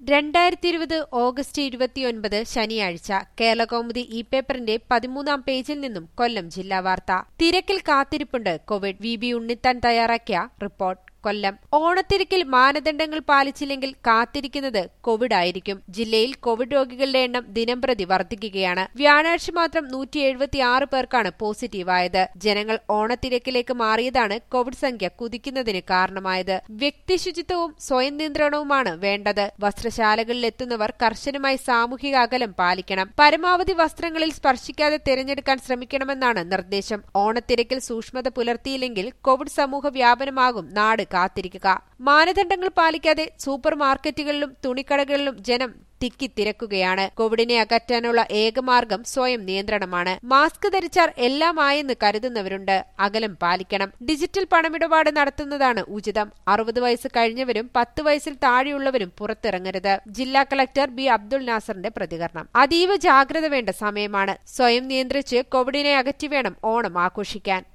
രണ്ടായിരത്തി ഇരുപത് ഓഗസ്റ്റ് ഇരുപത്തിയൊൻപത് ശനിയാഴ്ച കേരളകൗമുദി ഇ പേപ്പറിന്റെ പതിമൂന്നാം പേജിൽ നിന്നും കൊല്ലം ജില്ലാ വാർത്ത തിരക്കിൽ കാത്തിരിപ്പുണ്ട് കോവിഡ് വി ബി ഉണ്ണിത്താൻ തയ്യാറാക്കിയ റിപ്പോർട്ട് കൊല്ലം ഓണത്തിരക്കിൽ മാനദണ്ഡങ്ങൾ പാലിച്ചില്ലെങ്കിൽ കാത്തിരിക്കുന്നത് കോവിഡ് ആയിരിക്കും ജില്ലയിൽ കോവിഡ് രോഗികളുടെ എണ്ണം ദിനംപ്രതി വർദ്ധിക്കുകയാണ് വ്യാഴാഴ്ച മാത്രം നൂറ്റി എഴുപത്തിയാറ് പേർക്കാണ് പോസിറ്റീവായത് ജനങ്ങൾ ഓണത്തിരക്കിലേക്ക് മാറിയതാണ് കോവിഡ് സംഖ്യ കുതിക്കുന്നതിന് കാരണമായത് വ്യക്തി ശുചിത്വവും സ്വയം നിയന്ത്രണവുമാണ് വേണ്ടത് വസ്ത്രശാലകളിൽ എത്തുന്നവർ കർശനമായി സാമൂഹിക അകലം പാലിക്കണം പരമാവധി വസ്ത്രങ്ങളിൽ സ്പർശിക്കാതെ തിരഞ്ഞെടുക്കാൻ ശ്രമിക്കണമെന്നാണ് നിർദ്ദേശം ഓണത്തിരക്കിൽ സൂക്ഷ്മത പുലർത്തിയില്ലെങ്കിൽ കോവിഡ് സമൂഹ വ്യാപനമാകും നാട് കാത്തിരിക്കുക മാനദണ്ഡങ്ങൾ പാലിക്കാതെ സൂപ്പർ മാർക്കറ്റുകളിലും തുണിക്കടകളിലും ജനം തിക്കിത്തിരക്കുകയാണ് കോവിഡിനെ അകറ്റാനുള്ള ഏകമാർഗം സ്വയം നിയന്ത്രണമാണ് മാസ്ക് ധരിച്ചാൽ എല്ലാമായെന്ന് കരുതുന്നവരുണ്ട് അകലം പാലിക്കണം ഡിജിറ്റൽ പണമിടപാട് നടത്തുന്നതാണ് ഉചിതം അറുപത് വയസ്സ് കഴിഞ്ഞവരും പത്ത് വയസ്സിൽ താഴെയുള്ളവരും പുറത്തിറങ്ങരുത് ജില്ലാ കളക്ടർ ബി അബ്ദുൾ നാസറിന്റെ പ്രതികരണം അതീവ ജാഗ്രത വേണ്ട സമയമാണ് സ്വയം നിയന്ത്രിച്ച് കോവിഡിനെ അകറ്റി വേണം ഓണം ആഘോഷിക്കാൻ